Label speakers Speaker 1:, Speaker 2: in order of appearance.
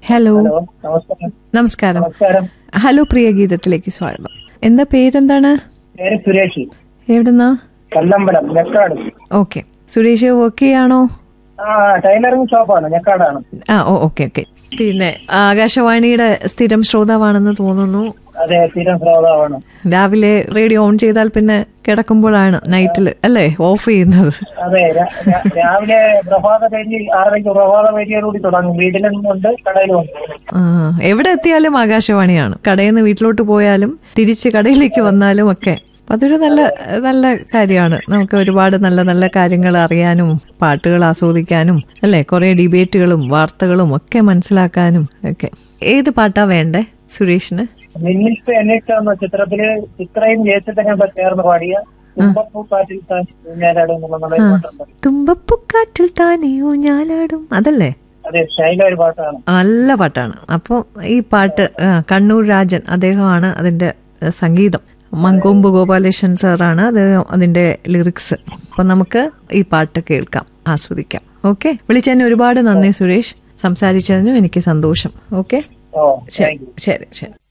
Speaker 1: hello
Speaker 2: hello നമസ്കാരം
Speaker 1: നമസ്കാരം
Speaker 2: നമസ്കാരം
Speaker 1: ഹലോ പ്രിയ ഗീതത്തിലേക്ക് സ്വാഗതം എന്താ പേരെന്താണ്
Speaker 2: പേര് സുരേഷ്
Speaker 1: എവിടുന്നാ
Speaker 2: കല്ലമ്പലം ഞെക്കാട്
Speaker 1: ഓക്കെ സുരേഷ് വർക്ക് ചെയ്യാണോ
Speaker 2: ആ ടൈലറിംഗ് ഷോപ്പാണ് ഞെക്കാടാണ്
Speaker 1: ആ ഓ ഓക്കെ ഓക്കെ പിന്നെ ആകാശവാണിയുടെ സ്ഥിരം ശ്രോതാവാണെന്ന് തോന്നുന്നു
Speaker 2: അതെ സ്ഥിരം ശ്രോതാവാണ്
Speaker 1: രാവിലെ റേഡിയോ ഓൺ ചെയ്താൽ പിന്നെ കിടക്കുമ്പോഴാണ് നൈറ്റിൽ അല്ലേ ഓഫ് ചെയ്യുന്നത്
Speaker 2: അതെ രാ- രാ- രാവിലെ പ്രഭാത പേജി ആറരയ്ക്ക് പ്രഭാത പേജിയോടുകൂടി തുടങ്ങും വീട്ടിലും ഉണ്ട് കടയിലും ഉണ്ട്
Speaker 1: ആ, എവിടെ എത്തിയാലും ആകാശവാണിയാണ് കടയിൽ നിന്ന് വീട്ടിലോട്ട് പോയാലും തിരിച്ച് കടയിലേക്ക് വന്നാലും ഒക്കെ അപ്പൊ അതൊരു നല്ല നല്ല കാര്യമാണ് നമുക്ക് ഒരുപാട് നല്ല നല്ല കാര്യങ്ങൾ അറിയാനും പാട്ടുകൾ ആസ്വദിക്കാനും അല്ലെ കുറെ ഡിബേറ്റുകളും വാർത്തകളും ഒക്കെ മനസ്സിലാക്കാനും ഒക്കെ ഏത് പാട്ടാ വേണ്ടേ സുരേഷിന്
Speaker 2: നിന്നിട്ട് എന്നിട്ട് എന്ന ചിത്രത്തില് ചിത്രയും ജയച്ചിട്ടൊക്കെ ചേർന്ന് പാടിയ തുമ്പപ്പൂ കാറ്റിൽ താൻ ഊഞ്ഞാലാടും എന്നുള്ള നല്ല പാട്ടുണ്ട്
Speaker 1: തുമ്പപ്പുക്കാറ്റിൽ താനേ ഊഞ്ഞാലാടും അതല്ലേ
Speaker 2: അതെ സ്റ്റൈല ഒരു പാട്ടാണ്
Speaker 1: നല്ല പാട്ടാണ് അപ്പോൾ ഈ പാട്ട് ആ, കണ്ണൂർ രാജൻ അദ്ദേഹമാണ് അതിന്റെ ആ, സംഗീതം മങ്കൊമ്പ് ഗോപാലകൃഷ്ണൻ സാറാണ് അത് അതിന്റെ ലിറിക്സ് അപ്പൊ നമുക്ക് ഈ പാട്ട് കേൾക്കാം ആസ്വദിക്കാം ഓക്കെ വിളിച്ചതിന് ഒരുപാട് നന്ദി സുരേഷ് സംസാരിച്ചതിനും എനിക്ക് സന്തോഷം ഓക്കെ
Speaker 2: ഓ
Speaker 1: ശരി
Speaker 2: താങ്ക് യു
Speaker 1: ശരി ശരി